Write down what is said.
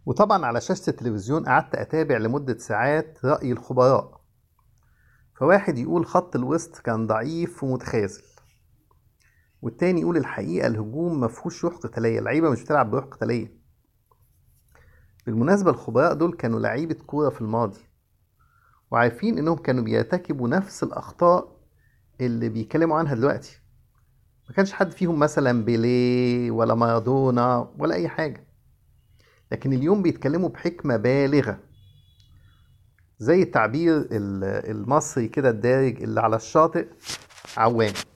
وطبعا على شاشة التلفزيون قعدت أتابع لمدة ساعات رأي الخبراء فواحد يقول خط الوسط كان ضعيف ومتخاذل والتاني يقول الحقيقة الهجوم مفهوش روح قتالية اللعيبة مش بتلعب بروح قتالية بالمناسبة الخبراء دول كانوا لعيبة كورة في الماضي وعارفين إنهم كانوا بيرتكبوا نفس الأخطاء اللي بيتكلموا عنها دلوقتي ما كانش حد فيهم مثلا بيليه ولا مارادونا ولا أي حاجة لكن اليوم بيتكلموا بحكمة بالغة زي التعبير ال- المصري كده الدارج اللي على الشاطئ عوام